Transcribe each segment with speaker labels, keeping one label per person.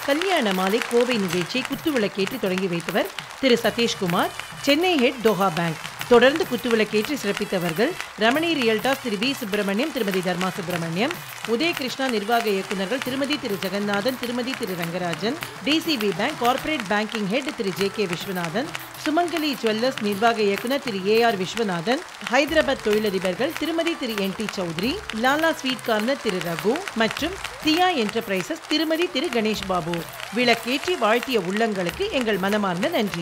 Speaker 1: கல்யாண மாலை கோவை நிகழ்ச்சியை குத்துவிளக்கேற்றி தொடங்கி வைத்தவர் திரு Satishkumar Chennai head Doha bank தொடர்ந்து குத்துவிளக்கேற்றி சிறப்பித்தவர்கள் ரமணி ரியல்டாஸ் திரு வி சுப்பிரமணியம் திருமதி தர்மா சுப்பிரமணியம் உதயகிருஷ்ணா நிர்வாக இயக்குநர்கள் திருமதி திரு ஜெகநாதன் திருமதி திரு Rangarajan DCB bank corporate banking head திரு J K Viswanathan Sumangali jewellers நிர்வாக இயக்குனர் திரு ஏ ஆர் விஸ்வநாதன் ஹைதராபாத் தொழிலதிபர்கள் திருமதி திரு N T Chowdary Lala sweet corner திரு ரகு மற்றும் சியா என்டர்பிரைசஸ் திருமதி திரு கணேஷ் பாபு விளக்கேற்றி வாழ்த்திய உள்ளங்களுக்கு எங்கள் மனமார்ந்த நன்றி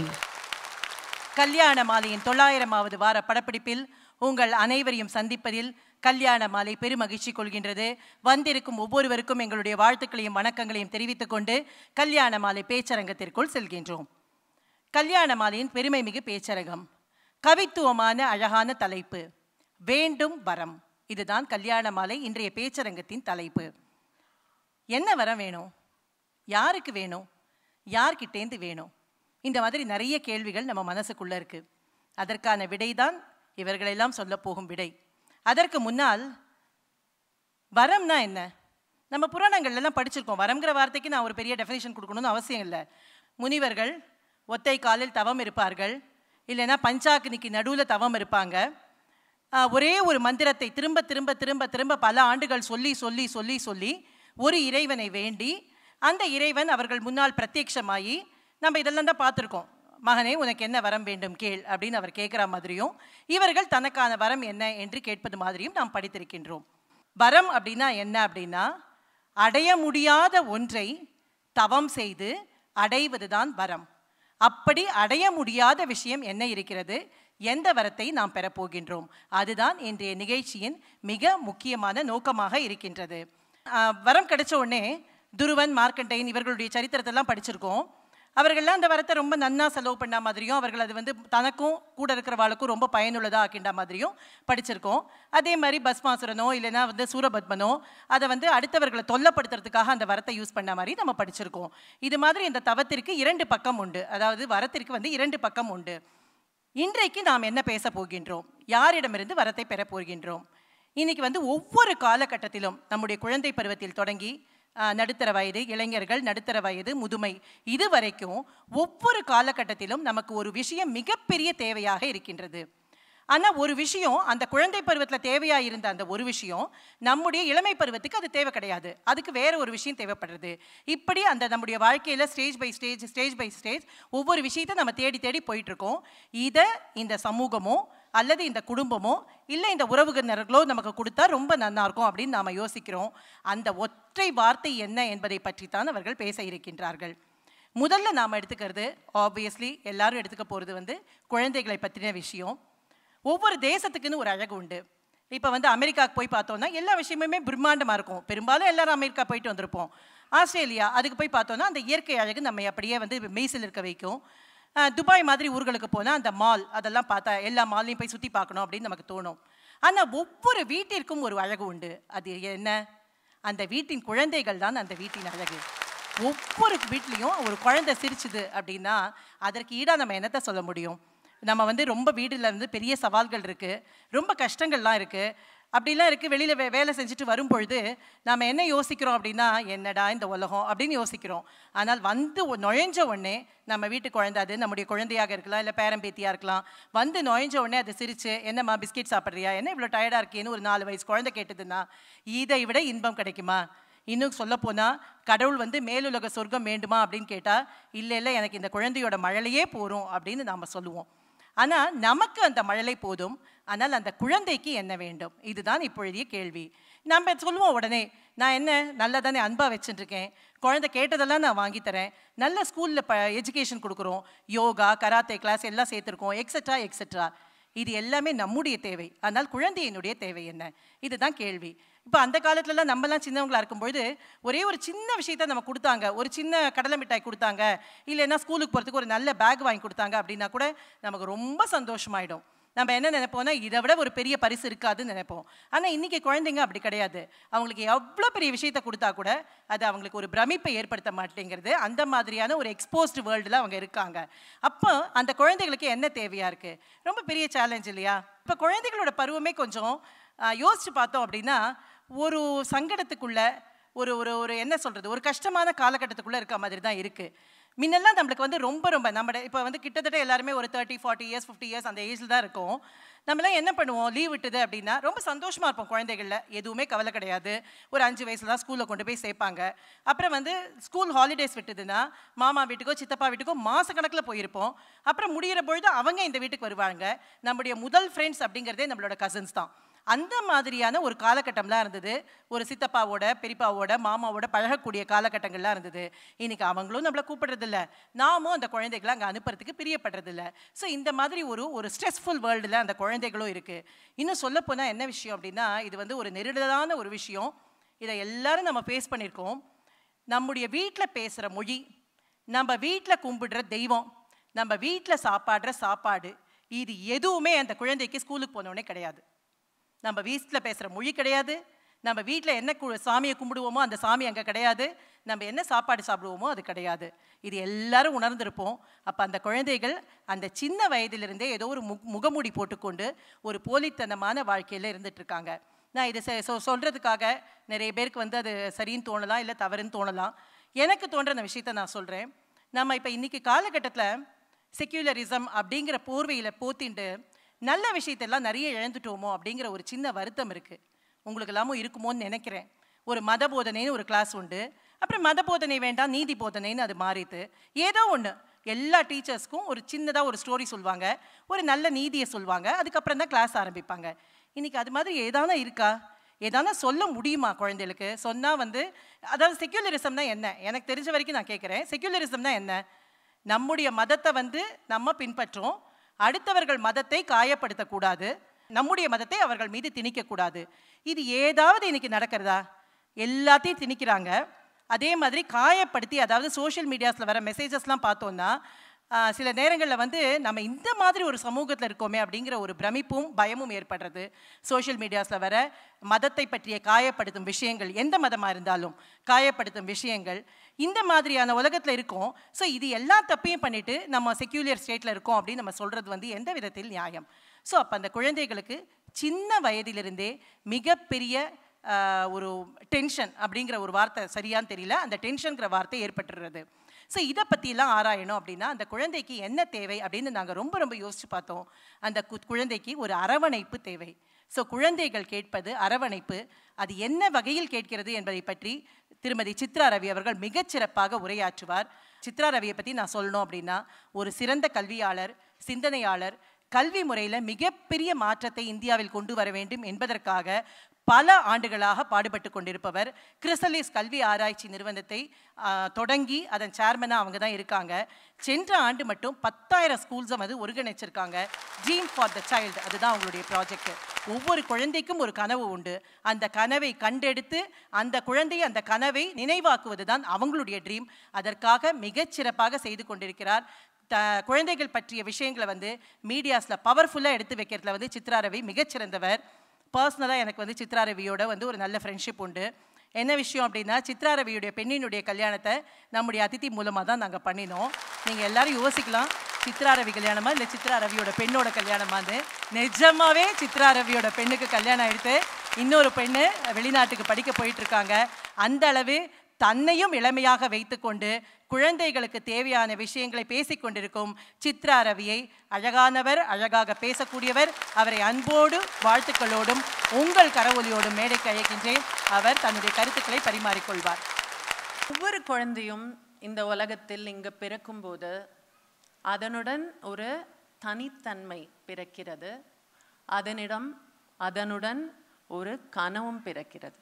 Speaker 2: கல்யாண மாலையின் தொள்ளாயிரமாவது வார படப்பிடிப்பில் உங்கள் அனைவரையும் சந்திப்பதில் கல்யாண மாலை பெருமகிழ்ச்சி கொள்கின்றது வந்திருக்கும் ஒவ்வொருவருக்கும் எங்களுடைய வாழ்த்துக்களையும் வணக்கங்களையும் தெரிவித்துக் கொண்டு கல்யாண மாலை பேச்சரங்கத்திற்குள் செல்கின்றோம் கல்யாண மாலையின் பெருமை மிகு பேச்சரங்கம் கவித்துவமான அழகான தலைப்பு வேண்டும் வரம் இதுதான் கல்யாண மாலை இன்றைய பேச்சரங்கத்தின் தலைப்பு என்ன வரம் வேணும் யாருக்கு வேணும் யார்கிட்டேந்து வேணும் இந்த மாதிரி நிறைய கேள்விகள் நம்ம மனசுக்குள்ள இருக்கு அதற்கான விடைதான் இவர்களெல்லாம் சொல்ல போகும் விடை அதற்கு முன்னால் வரம்னா என்ன நம்ம புராணங்கள்ல எல்லாம் படிச்சிருக்கோம் வரம்ங்கிற வார்த்தைக்கு நான் ஒரு பெரிய டெஃபினேஷன் கொடுக்கணும்னு அவசியம் இல்லை முனிவர்கள் ஒத்தை காலில் தவம் இருப்பார்கள் இல்லைன்னா பஞ்சாக்னிக்கு நடுவில் தவம் இருப்பாங்க ஆஹ், ஒரே ஒரு மந்திரத்தை திரும்ப திரும்ப திரும்ப திரும்ப பல ஆண்டுகள் சொல்லி சொல்லி சொல்லி சொல்லி ஒரு இறைவனை வேண்டி அந்த இறைவன் அவர்கள் முன்னால் பிரத்யட்சமாயி நம்ம இதெல்லாம் தான் பார்த்துருக்கோம் மகனே உனக்கு என்ன வரம் வேண்டும் கேள் அப்படின்னு அவர் கேட்குற மாதிரியும் இவர்கள் தனக்கான வரம் என்ன என்று கேட்பது மாதிரியும் நாம் படித்திருக்கின்றோம் வரம் அப்படின்னா என்ன அப்படின்னா அடைய முடியாத ஒன்றை தவம் செய்து அடைவதுதான் வரம் அப்படி அடைய முடியாத விஷயம் என்ன இருக்கிறது எந்த வரத்தை நாம் பெறப்போகின்றோம் அதுதான் இன்றைய நிகழ்ச்சியின் மிக முக்கியமான நோக்கமாக இருக்கின்றது ஆஹ் வரம் கிடைச்ச உடனே துருவன் மார்க்கண்டையன் இவர்களுடைய சரித்திரத்தெல்லாம் படிச்சிருக்கோம் அவர்கள்லாம் அந்த வரத்தை ரொம்ப நன்னா செலவு பண்ண மாதிரியும் அவர்கள் அது வந்து தனக்கும் கூட இருக்கிறவாளுக்கும் ரொம்ப பயனுள்ளதாக ஆக்கின்ற மாதிரியும் படிச்சிருக்கோம் அதே மாதிரி பஸ்மாசுரனோ இல்லைன்னா வந்து சூரபத்மனோ அதை வந்து அடுத்தவர்களை தொல்லப்படுத்துறதுக்காக அந்த வரத்தை யூஸ் பண்ண மாதிரி நம்ம படிச்சிருக்கோம் இது மாதிரி இந்த தவத்திற்கு இரண்டு பக்கம் உண்டு அதாவது வரத்திற்கு வந்து இரண்டு பக்கம் உண்டு இன்றைக்கு நாம் என்ன பேச போகின்றோம் யாரிடமிருந்து வரத்தை பெறப் போகின்றோம் இன்னைக்கு வந்து ஒவ்வொரு காலகட்டத்திலும் நம்முடைய குழந்தை பருவத்தில் தொடங்கி ஆஹ், நடுத்தர வயது இளைஞர்கள் நடுத்தர வயது முதுமை இது வரைக்கும் ஒவ்வொரு காலகட்டத்திலும் நமக்கு ஒரு விஷயம் மிகப்பெரிய தேவையாக இருக்கின்றது ஆனால் ஒரு விஷயம் அந்த குழந்தை பருவத்தில் தேவையாக இருந்த அந்த ஒரு விஷயம் நம்முடைய இளமை பருவத்துக்கு அது தேவை கிடையாது அதுக்கு வேற ஒரு விஷயம் தேவைப்படுறது இப்படி அந்த நம்முடைய வாழ்க்கையில் stage by stage stage by stage ஒவ்வொரு விஷயத்தை நம்ம தேடி தேடி போயிட்டு இருக்கோம் இதை இந்த சமூகமோ அல்லது இந்த குடும்பமோ இல்லை இந்த உறவுகினர்களோ நமக்கு கொடுத்தா ரொம்ப நன்னா இருக்கும் அப்படின்னு நாம் யோசிக்கிறோம் அந்த ஒற்றை வார்த்தை என்ன என்பதை பற்றித்தான் அவர்கள் பேச இருக்கின்றார்கள் முதல்ல நாம் எடுத்துக்கிறது ஆப்வியஸ்லி எல்லாரும் எடுத்துக்க போகிறது வந்து குழந்தைகளை பற்றின விஷயம் ஒவ்வொரு தேசத்துக்குன்னு ஒரு அழகு உண்டு இப்போ வந்து அமெரிக்காவுக்கு போய் பார்த்தோம்னா எல்லா விஷயமுமே பிரம்மாண்டமாக இருக்கும் பெரும்பாலும் எல்லாரும் அமெரிக்கா போயிட்டு வந்திருப்போம் ஆஸ்திரேலியா அதுக்கு போய் பார்த்தோம்னா அந்த இயற்கை அழகு நம்ம அப்படியே வந்து மெய்சில் இருக்க வைக்கும் அஹ் துபாய் மாதிரி ஊர்களுக்கு போனால் அந்த மால் அதெல்லாம் பார்த்தா எல்லா மால்லையும் போய் சுற்றி பார்க்கணும் அப்படின்னு நமக்கு தோணும் ஆனால் ஒவ்வொரு வீட்டிற்கும் ஒரு அழகு உண்டு அது என்ன அந்த வீட்டின் குழந்தைகள் தான் அந்த வீட்டின் அழகு ஒவ்வொரு வீட்லேயும் ஒரு குழந்தை சிரிச்சுது அப்படின்னா அதற்கு ஈடாக நம்ம என்னத்தை சொல்ல முடியும் நம்ம வந்து ரொம்ப வீடுல இருந்து பெரிய சவால்கள் இருக்குது ரொம்ப கஷ்டங்கள்லாம் இருக்குது அப்படிலாம் இருக்குது வெளியில் வே வேலை செஞ்சுட்டு வரும்பொழுது நாம் என்ன யோசிக்கிறோம் அப்படின்னா என்னடா இந்த உலகம் அப்படின்னு யோசிக்கிறோம் ஆனால் வந்து ஒ- நுழைஞ்ச உடனே நம்ம வீட்டு குழந்தை அது நம்முடைய குழந்தையாக இருக்கலாம் இல்லை பேரம்பேத்தியாக இருக்கலாம் வந்து நுழைஞ்ச உடனே அது சிரிச்சு என்னம்மா பிஸ்கெட் சாப்பிட்றியா என்ன இவ்வளோ டயர்டாக இருக்கேன்னு ஒரு நாலு வயசு குழந்தை கேட்டதுன்னா இதை விட இன்பம் கிடைக்குமா இன்னும் சொல்லப்போனால் கடவுள் வந்து மேலுலக சொர்க்கம் வேண்டுமா அப்படின்னு கேட்டால் இல்லை இல்லை எனக்கு இந்த குழந்தையோட மழலையே போரும் அப்படின்னு நாம் சொல்லுவோம் ஆனால் நமக்கு அந்த மழலை போதும் ஆனால் அந்த குழந்தைக்கு என்ன வேண்டும் இதுதான் இப்பொழுதைய கேள்வி நம்ம சொல்லுவோம் உடனே நான் என்ன நல்லா தானே அன்பாக வச்சுட்டுருக்கேன் குழந்தை கேட்டதெல்லாம் நான் வாங்கி தரேன் நல்ல ஸ்கூலில் ப எஜுகேஷன் கொடுக்குறோம் யோகா கராத்தே கிளாஸ் எல்லாம் சேர்த்துருக்கோம் எக்ஸட்ரா எக்ஸட்ரா இது எல்லாமே நம்முடைய தேவை ஆனால் குழந்தையினுடைய தேவை என்ன இதுதான் கேள்வி இப்போ அந்த காலத்துலலாம் நம்மலாம் சின்னவங்களா இருக்கும்பொழுது ஒரே ஒரு சின்ன விஷயத்த நம்ம கொடுத்தாங்க ஒரு சின்ன கடலை மிட்டாய் கொடுத்தாங்க இல்லைன்னா ஸ்கூலுக்கு போகிறதுக்கு ஒரு நல்ல பேக் வாங்கி கொடுத்தாங்க அப்படின்னா கூட நமக்கு ரொம்ப சந்தோஷமாயிடும் நம்ம என்ன நினைப்போம்னா இதை விட ஒரு பெரிய பரிசு இருக்காதுன்னு நினைப்போம் ஆனால் இன்னைக்கு குழந்தைங்க அப்படி கிடையாது அவங்களுக்கு எவ்வளோ பெரிய விஷயத்தை கொடுத்தா கூட அது அவங்களுக்கு ஒரு பிரமிப்பை ஏற்படுத்த மாட்டேங்கிறது அந்த மாதிரியான ஒரு எக்ஸ்போஸ்டு வேர்ல்டில் அவங்க இருக்காங்க அப்போ அந்த குழந்தைகளுக்கு என்ன தேவையாக இருக்குது ரொம்ப பெரிய சேலஞ்ச் இல்லையா இப்போ குழந்தைகளோட பருவமே கொஞ்சம் ஆஹ், யோசிச்சு பார்த்தோம் அப்படின்னா ஒரு சங்கடத்துக்குள்ள ஒரு ஒரு ஒரு என்ன சொல்கிறது ஒரு கஷ்டமான காலகட்டத்துக்குள்ளே இருக்க மாதிரி தான் இருக்குது முன்னெல்லாம் நம்மளுக்கு வந்து ரொம்ப ரொம்ப நம்ம இப்போ வந்து கிட்டத்தட்ட எல்லாருமே ஒரு thirty forty years fifty years அந்த ஏஜில் தான் இருக்கும் நம்மளாம் என்ன பண்ணுவோம் லீவ் விட்டுது அப்படின்னா ரொம்ப சந்தோஷமாக இருப்போம் குழந்தைகளில் எதுவுமே கவலை கிடையாது ஒரு அஞ்சு வயசுல தான் ஸ்கூலில் கொண்டு போய் சேர்ப்பாங்க அப்புறம் வந்து ஸ்கூல் ஹாலிடேஸ் விட்டுதுன்னா மாமா வீட்டுக்கோ சித்தப்பா வீட்டுக்கோ மாதக்கணக்கில் போயிருப்போம் அப்புறம் முடியிற பொழுது அவங்க இந்த வீட்டுக்கு வருவாங்க நம்முடைய முதல் ஃப்ரெண்ட்ஸ் அப்படிங்கிறதே நம்மளோட கசின்ஸ் தான் அந்த மாதிரியான ஒரு காலகட்டம்லாம் இருந்தது ஒரு சித்தப்பாவோட பெரியப்பாவோட மாமாவோட பழகக்கூடிய காலகட்டங்கள்லாம் இருந்தது இன்னைக்கு அவங்களும் நம்மளை கூப்பிடுறதில்ல நாமும் அந்த குழந்தைகளை அங்கே அனுப்புறதுக்கு பிரியப்படுறதில்ல ஸோ இந்த மாதிரி ஒரு ஒரு ஸ்ட்ரெஸ்ஃபுல் வேர்ல்டில் அந்த குழந்தைகளும் இருக்குது இன்னும் சொல்லப்போனால் என்ன விஷயம் அப்படின்னா இது வந்து ஒரு நெருடலான ஒரு விஷயம் இதை எல்லாரும் நம்ம ஃபேஸ் பண்ணியிருக்கோம் நம்முடைய வீட்டில் பேசுகிற மொழி நம்ம வீட்டில் கும்பிடுற தெய்வம் நம்ம வீட்டில் சாப்பாடுற சாப்பாடு இது எதுவுமே அந்த குழந்தைக்கு ஸ்கூலுக்கு போனோடனே கிடையாது நம்ம வீட்டில் பேசுகிற மொழி கிடையாது நம்ம வீட்டில் என்ன கு சாமியை கும்பிடுவோமோ அந்த சாமி அங்கே கிடையாது நம்ம என்ன சாப்பாடு சாப்பிடுவோமோ அது கிடையாது இது எல்லாரும் உணர்ந்திருப்போம் அப்போ அந்த குழந்தைகள் அந்த சின்ன வயதிலிருந்தே ஏதோ ஒரு முக முகமூடி போட்டுக்கொண்டு ஒரு போலித்தனமான வாழ்க்கையில் இருந்துட்டு இருக்காங்க நான் இதை செ- சொ- சொல்றதுக்காக நிறைய பேருக்கு வந்து அது சரின்னு தோணலாம் இல்லை தவறுன்னு தோணலாம் எனக்கு தோன்ற அந்த விஷயத்த நான் சொல்கிறேன் நம்ம இப்போ இன்னைக்கு காலகட்டத்தில் செக்யூலரிசம் அப்படிங்கிற போர்வையில் போத்திண்டு நல்ல விஷயத்தெல்லாம் நிறைய இழந்துட்டோமோ அப்படிங்கிற ஒரு சின்ன வருத்தம் இருக்குது உங்களுக்கு எல்லாமும் இருக்குமோன்னு நினைக்கிறேன் ஒரு மத போதனைன்னு ஒரு கிளாஸ் உண்டு அப்புறம் மத போதனை வேண்டாம் நீதி போதனைன்னு அது மாறித்து ஏதோ ஒன்று எல்லா டீச்சர்ஸ்க்கும் ஒரு சின்னதாக ஒரு ஸ்டோரி சொல்லுவாங்க ஒரு நல்ல நீதியை சொல்லுவாங்க அதுக்கப்புறம் தான் கிளாஸ் ஆரம்பிப்பாங்க இன்னைக்கு அது மாதிரி ஏதானா இருக்கா ஏதானா சொல்ல முடியுமா குழந்தைகளுக்கு சொன்னால் வந்து அதாவது செக்யூலரிசம்னா என்ன எனக்கு தெரிஞ்ச வரைக்கும் நான் கேட்குறேன் செக்யூலரிசம்னா என்ன நம்முடைய மதத்தை வந்து நம்ம பின்பற்றோம் அடுத்தவர்கள் மதத்தை காயப்படுத்தக்கூடாது நம்முடைய மதத்தை அவர்கள் மீது திணிக்கக்கூடாது இது ஏதாவது இன்னைக்கு நடக்கிறதா எல்லாத்தையும் திணிக்கிறாங்க அதே மாதிரி காயப்படுத்தி அதாவது சோஷியல் மீடியாஸில் வர மெசேஜஸ்லாம் பார்த்தோன்னா ஆஹ், சில நேரங்களில் வந்து நம்ம இந்த மாதிரி ஒரு சமூகத்தில் இருக்கோமே அப்படிங்கிற ஒரு பிரமிப்பும் பயமும் ஏற்படுறது சோஷியல் மீடியாஸில் வர மதத்தை பற்றிய காயப்படுத்தும் விஷயங்கள் எந்த மதமாக இருந்தாலும் காயப்படுத்தும் விஷயங்கள் இந்த மாதிரியான உலகத்தில் இருக்கோம் ஸோ இது எல்லா தப்பையும் பண்ணிட்டு நம்ம செக்யூலியர் ஸ்டேட்டில் இருக்கோம் அப்படின்னு நம்ம சொல்கிறது வந்து எந்த விதத்தில் நியாயம் ஸோ அப்போ அந்த குழந்தைகளுக்கு சின்ன வயதிலிருந்தே மிகப்பெரிய ஆஹ், ஒரு டென்ஷன் அப்படிங்கிற ஒரு வார்த்தை சரியான்னு தெரியல அந்த டென்ஷன்ங்கிற வார்த்தை ஏற்பட்டுறது ஸோ இதை பற்றிலாம் ஆராயணும் அப்படின்னா அந்த குழந்தைக்கு என்ன தேவை அப்படின்னு நாங்கள் ரொம்ப ரொம்ப யோசிச்சு பார்த்தோம் அந்த கு- குழந்தைக்கு ஒரு அரவணைப்பு தேவை ஸோ குழந்தைகள் கேட்பது அரவணைப்பு அது என்ன வகையில் கேட்கிறது என்பதை பற்றி திருமதி சித்ரா ரவி அவர்கள் மிகச்சிறப்பாக உரையாற்றுவார் சித்ரா ரவியை பற்றி நான் சொல்லணும் அப்படின்னா ஒரு சிறந்த கல்வியாளர் சிந்தனையாளர் கல்வி முறையில் மிகப்பெரிய மாற்றத்தை இந்தியாவில் கொண்டு வர வேண்டும் என்பதற்காக பல ஆண்டுகளாக பாடுபட்டு கொண்டிருப்பவர் கிறிசலிஸ் கல்வி ஆராய்ச்சி நிறுவனத்தை ஆ, தொடங்கி அதன் சேர்மனாக அவங்க தான் இருக்காங்க சென்ற ஆண்டு மட்டும் பத்தாயிரம் ஸ்கூல்ஸை வந்து ஒருங்கிணைச்சிருக்காங்க ட்ரீம் ஃபார் த சைல்டு அதுதான் அவங்களுடைய ப்ராஜெக்ட் ஒவ்வொரு குழந்தைக்கும் ஒரு கனவு உண்டு அந்த கனவை கண்டெடுத்து அந்த குழந்தை அந்த கனவை நினைவாக்குவது தான் அவங்களுடைய ட்ரீம் அதற்காக மிகச்சிறப்பாக செய்து கொண்டிருக்கிறார் த குழந்தைகள் பற்றிய விஷயங்களை வந்து மீடியாஸில் பவர்ஃபுல்லாக எடுத்து வைக்கிறதுல வந்து சித்ரா ரவி மிகச்சிறந்தவர் பர்சனலாக எனக்கு வந்து சித்ரா ரவியோட வந்து ஒரு நல்ல ஃப்ரெண்ட்ஷிப் உண்டு என்ன விஷயம் அப்படின்னா சித்ரா ரவியுடைய பெண்ணினுடைய கல்யாணத்தை நம்முடைய அதித்தி மூலமாக தான் நாங்கள் பண்ணினோம் நீங்கள் எல்லாரும் யோசிக்கலாம் சித்ரா ரவி கல்யாணமா இல்லை சித்ரா ரவியோட பெண்ணோட கல்யாணமான்னு நிஜமாவே சித்ரா ரவியோட பெண்ணுக்கு கல்யாணம் ஆயிடுத்து இன்னொரு பெண்ணு வெளிநாட்டுக்கு படிக்க போயிட்டு இருக்காங்க அந்த அளவு தன்னையும் இளமையாக வைத்துக்கொண்டு குழந்தைகளுக்கு தேவையான விஷயங்களை பேசிக் கொண்டிருக்கும் சித்ரா ரவியை அழகானவர் அழகாக பேசக்கூடியவர் அவரை அன்போடு வாழ்த்துக்களோடும் உங்கள் கரவொலியோடும் மேடைக்கு அழைக்கின்றேன் அவர் தன்னுடைய கருத்துக்களை பரிமாறிக்கொள்வார்
Speaker 3: ஒவ்வொரு குழந்தையும் இந்த உலகத்தில் இங்கு பிறக்கும்போது அதனுடன் ஒரு தனித்தன்மை பிறக்கிறது அதனிடம் அதனுடன் ஒரு கனவும் பிறக்கிறது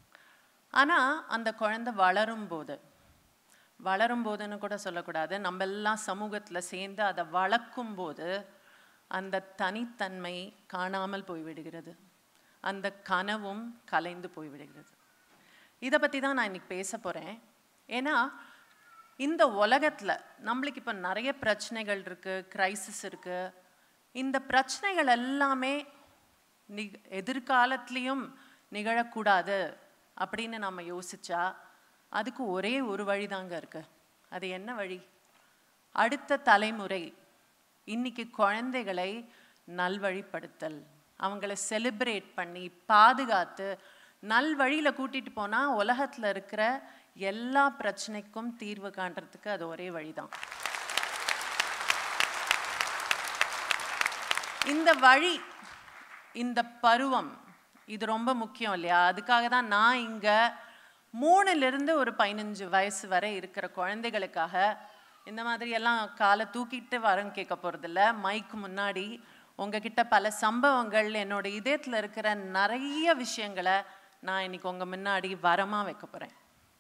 Speaker 3: ஆனால் அந்த குழந்தை வளரும்போது வளரும்போதுன்னு கூட சொல்லக்கூடாது நம்ம எல்லாம் சமூகத்தில் சேர்ந்து அதை வளர்க்கும் போது அந்த தனித்தன்மை காணாமல் போய்விடுகிறது அந்த கனவும் கலைந்து போய்விடுகிறது இதை பற்றி தான் நான் இன்னைக்கு பேச போகிறேன் ஏன்னா இந்த உலகத்தில் நம்மளுக்கு இப்போ நிறைய பிரச்சனைகள் இருக்குது கிரைசிஸ் இருக்குது இந்த பிரச்சனைகள் எல்லாமே நிக எதிர்காலத்துலேயும் நிகழக்கூடாது அப்படின்னு நம்ம யோசிச்சா அதுக்கு ஒரே ஒரு வழி தாங்க இருக்கு அது என்ன வழி அடுத்த தலைமுறை இன்னைக்கு குழந்தைகளை நல்வழிப்படுத்தல் அவங்கள செலிப்ரேட் பண்ணி பாதுகாத்து நல் வழியில கூட்டிட்டு போனா உலகத்துல இருக்கிற எல்லா பிரச்சனைக்கும் தீர்வு காண்றதுக்கு அது ஒரே வழிதான் இந்த வழி இந்த பருவம் இது ரொம்ப முக்கியம் இல்லையா அதுக்காக தான் நான் இங்க மூணுலேருந்து ஒரு பதினஞ்சு வயசு வரை இருக்கிற குழந்தைகளுக்காக இந்த மாதிரி எல்லாம் காலை தூக்கிட்டு வரம் கேட்க போகிறதில்ல மைக்கு முன்னாடி உங்ககிட்ட பல சம்பவங்கள் என்னோட இதயத்தில் இருக்கிற நிறைய விஷயங்களை நான் இன்னைக்கு உங்க முன்னாடி வரமாக வைக்க போகிறேன்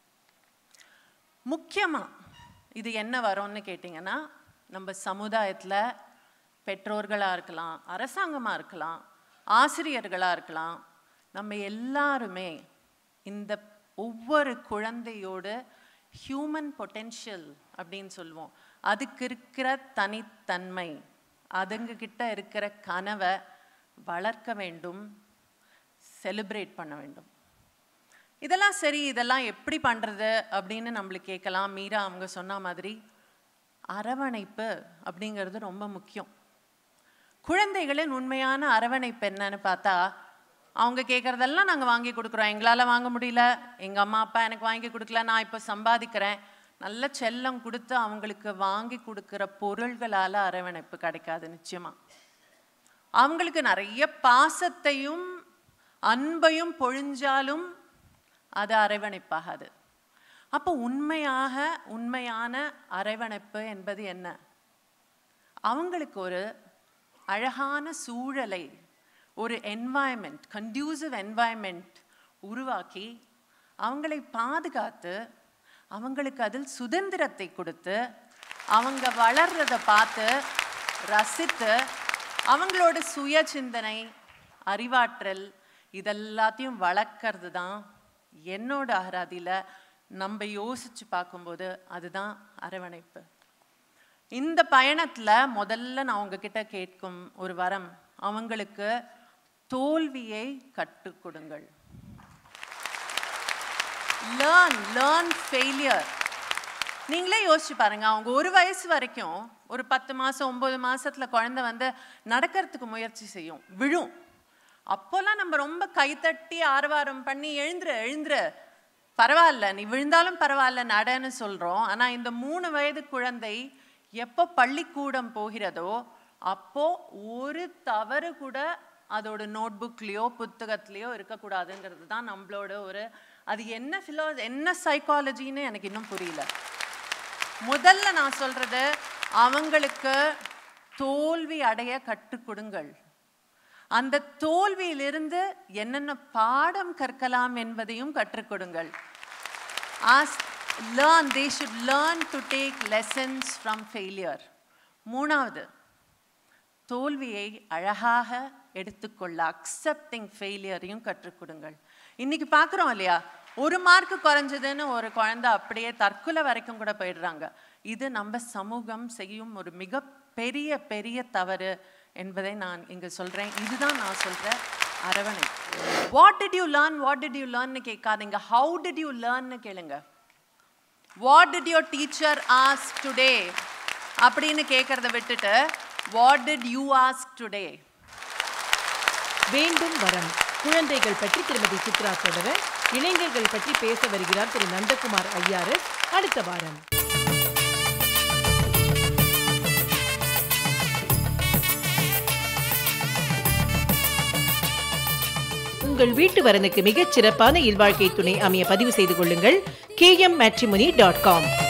Speaker 3: முக்கியமாக இது என்ன வரும்னு கேட்டிங்கன்னா நம்ம சமுதாயத்தில் பெற்றோர்களாக இருக்கலாம் அரசாங்கமாக இருக்கலாம் ஆசிரியர்களாக இருக்கலாம் நம்ம எல்லாருமே இந்த ஒவ்வொரு குழந்தையோட ஹியூமன் பொட்டென்ஷியல் அப்படின்னு சொல்லுவோம் அதுக்கு இருக்கிற தனித்தன்மை அதுங்க கிட்ட இருக்கிற கனவை வளர்க்க வேண்டும் செலிப்ரேட் பண்ண வேண்டும் இதெல்லாம் சரி இதெல்லாம் எப்படி பண்ணுறது அப்படின்னு நம்மளுக்கு கேட்கலாம் மீரா அவங்க சொன்ன மாதிரி அரவணைப்பு அப்படிங்கிறது ரொம்ப முக்கியம் குழந்தைகளின் உண்மையான அரவணைப்பு என்னன்னு பார்த்தா அவங்க கேட்குறதெல்லாம் நாங்கள் வாங்கி கொடுக்குறோம் எங்களால் வாங்க முடியல எங்கள் அம்மா அப்பா எனக்கு வாங்கி கொடுக்கல நான் இப்போ சம்பாதிக்கிறேன் நல்ல செல்லம் கொடுத்து அவங்களுக்கு வாங்கி கொடுக்குற பொருள்களால் அரவணைப்பு கிடைக்காது நிச்சயமாக அவங்களுக்கு நிறைய பாசத்தையும் அன்பையும் பொழிஞ்சாலும் அது அரவணைப்பாகாது அப்போ உண்மையாக உண்மையான அரவணைப்பு என்பது என்ன அவங்களுக்கு ஒரு அழகான சூழலை ஒரு என்வாயன்மெண்ட் கண்டியூசிவ் என்வாயன்மெண்ட் உருவாக்கி அவங்களை பாதுகாத்து அவங்களுக்கு அதில் சுதந்திரத்தை கொடுத்து அவங்க வளர்றதை பார்த்து ரசித்து அவங்களோட சுய சிந்தனை அறிவாற்றல் இதெல்லாத்தையும் வளர்க்கறது தான் என்னோட அகராதியில் நம்ம யோசிச்சு பார்க்கும்போது அதுதான் அரவணைப்பு இந்த பயணத்துல முதல்ல நான் உங்ககிட்ட கேட்கும் ஒரு வரம் அவங்களுக்கு தோல்வியை கற்றுக் கொடுங்கள் லேர்ன் லேர்ன் ஃபெயிலியர் நீங்களே யோசிச்சு பாருங்க அவங்க ஒரு வயசு வரைக்கும் ஒரு பத்து மாசம் ஒன்பது மாசத்துல குழந்தை வந்து நடக்கிறதுக்கு முயற்சி செய்யும் விழும் அப்போல்லாம் நம்ம ரொம்ப கைத்தட்டி ஆரவாரம் பண்ணி எழுந்துரு எழுந்துரு பரவாயில்ல நீ விழுந்தாலும் பரவாயில்ல நடன்னு சொல்றோம் ஆனா இந்த மூணு வயது குழந்தை எப்போ பள்ளிக்கூடம் போகிறதோ அப்போ ஒரு தவறு கூட அதோட நோட்புக்லேயோ புத்தகத்திலேயோ இருக்கக்கூடாதுங்கிறது தான் நம்மளோட ஒரு அது என்ன ஃபிலோ என்ன சைக்காலஜின்னு எனக்கு இன்னும் புரியல முதல்ல நான் சொல்றது அவங்களுக்கு தோல்வி அடைய கற்றுக் கொடுங்கள் அந்த தோல்வியிலிருந்து என்னென்ன பாடம் கற்கலாம் என்பதையும் கற்றுக் கொடுங்கள் as learn they should learn to take lessons from failure மூணாவது தோல்வியை அழகாக எடுத்துக்கொள்ள அக்செப்டிங் ஃபெயிலியரையும் கற்றுக் கொடுங்கள் இன்னைக்கு பார்க்குறோம் இல்லையா ஒரு மார்க் குறைஞ்சதுன்னு ஒரு குழந்தை அப்படியே தற்கொலை வரைக்கும் கூட போயிடுறாங்க இது நம்ம சமூகம் செய்யும் ஒரு மிக பெரிய பெரிய தவறு என்பதை நான் இங்க சொல்றேன் இதுதான் நான் சொல்ற அரவணை what did you learn what did you லேர்ன்னு கேட்காதீங்க ஹவு டிட் யூ லேர்ன்னு கேளுங்க what did your teacher ask today அப்படின்னு கேட்கறத விட்டுட்டு what did you ask today
Speaker 1: வேண்டும் வரம் குழந்தைகள் பற்றி திருமதி சித்ரா தொடர இளைஞர்கள் பற்றி பேச வருகிறார் திரு நந்தகுமார் ஐயாரஸ் அடுத்த வாரம் உங்கள் வீட்டு வரனுக்கு மிகச் சிறப்பான இல்வாழ்க்கை துணை அமைய பதிவு செய்து கொள்ளுங்கள் கேஎம் மேட்ரிமோனி டாட் காம்